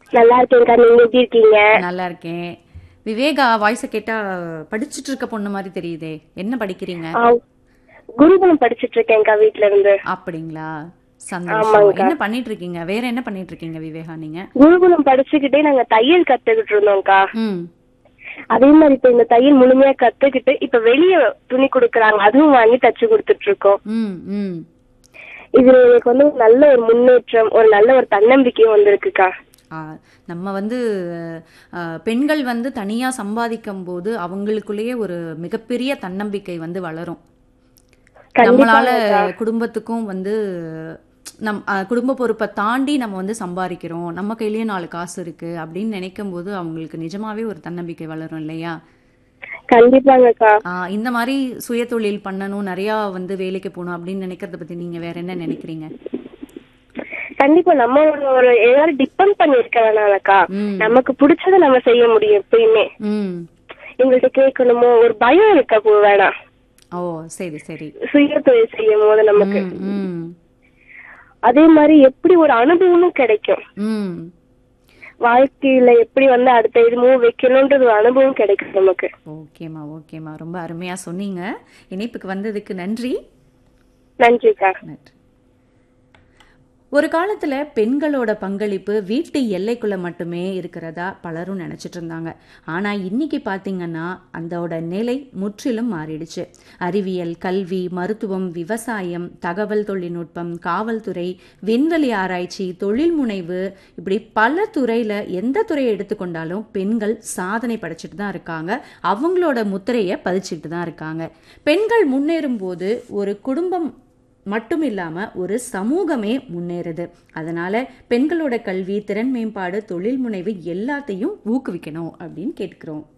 நல்லா இருக்கேன்க்கா நீங்க எப்படி இருக்கீங்க நல்லா இருக்கேன் விவேகா வாய்ஸை கேட்டா படிச்சுட்டு இருக்க பொண்ணு மாதிரி தெரியுதே என்ன படிக்கிறீங்க ஆ, குருகுலம் படிச்சிட்டு இருக்கேன்க்கா வீட்ல இருந்து அப்படிங்களா சந்தோஷம் என்ன பண்ணிட்டு இருக்கீங்க வேற என்ன பண்ணிட்டு இருக்கீங்க விவேகா நீங்க குருகுலம் படிச்சுக்கிட்டே நாங்க தையல் கத்துக்கிட்டு இருந்தோம்க்கா ம் அதே மாதிரி இப்ப இந்த தையல் முழுமையா கத்துக்கிட்டு இப்ப வெளிய துணி கொடுக்கறாங்க அதுவும் வாங்கி தச்சு கொடுத்துட்டு இருக்கோம் ம் ம் இதுல எனக்கு வந்து ஒரு நல்ல ஒரு முன்னேற்றம் ஒரு நல்ல ஒரு தன்னம்பிக்கையும் வந்திருக்குக்கா ஆ, நம்ம வந்து ஆ, பெண்கள் வந்து தனியா சம்பாதிக்கும் போது அவங்களுக்குள்ளேயே ஒரு மிகப்பெரிய தன்னம்பிக்கை வந்து வளரும் நம்மளால குடும்பத்துக்கும் வந்து நம் அ, குடும்ப பொறுப்பை தாண்டி நம்ம வந்து சம்பாதிக்கிறோம் நம்ம கையிலயும் நாலு காசு இருக்கு அப்படின்னு நினைக்கும் போது அவங்களுக்கு நிஜமாவே ஒரு தன்னம்பிக்கை வளரும் இல்லையா கண்டிப்பாங்கக்கா ஆ, இந்த மாதிரி சுய தொழில் பண்ணணும் நிறைய வந்து வேலைக்கு போகணும் அப்படின்னு நினைக்கிறத பத்தி நீங்க வேற என்ன நினைக்கிறீங்க கண்டிப்பா நம்ம ஒரு- ஒரு எல்லாரும் டிபெண்ட் பண்ணி இருக்க வேணாம்க்கா ம். நமக்கு பிடிச்சதை நம்ம செய்ய முடியும் எப்பயுமே ம் எங்கள்கிட்ட கேட்கணுமோ ஒரு பயம் இருக்க போ வேணாம் ஓ சரி சரி சுய தொழில் செய்யும் போது நமக்கு ம் ம் அதே மாதிரி எப்படி ஒரு அனுபவமும் கிடைக்கும் ம் வாழ்க்கையில எப்படி வந்து அடுத்த இது மூவ் வைக்கணும்ன்றது ஒரு அனுபவம் கிடைக்கும் நமக்கு ஓகேம்மா ஓகேம்மா ரொம்ப அருமையா சொன்னீங்க இணைப்புக்கு வந்ததுக்கு நன்றி நன்றிக்கா நன்றி ஒரு காலத்துல பெண்களோட பங்களிப்பு வீட்டு எல்லைக்குள்ள மட்டுமே இருக்கிறதா பலரும் நினைச்சிட்டு இருந்தாங்க ஆனா இன்னைக்கு பாத்தீங்கன்னா அதோட நிலை முற்றிலும் மாறிடுச்சு அறிவியல் கல்வி மருத்துவம் விவசாயம் தகவல் தொழில்நுட்பம் காவல்துறை விண்வெளி ஆராய்ச்சி தொழில் முனைவு இப்படி பல துறையில எந்த துறையை எடுத்துக்கொண்டாலும் பெண்கள் சாதனை படைச்சிட்டு தான் இருக்காங்க அவங்களோட முத்திரையை பதிச்சுட்டு தான் இருக்காங்க பெண்கள் முன்னேறும் போது ஒரு குடும்பம் மட்டும் இல்லாம ஒரு சமூகமே முன்னேறுது அதனால பெண்களோட கல்வி திறன் மேம்பாடு தொழில் முனைவு எல்லாத்தையும் ஊக்குவிக்கணும் அப்படின்னு கேட்கிறோம்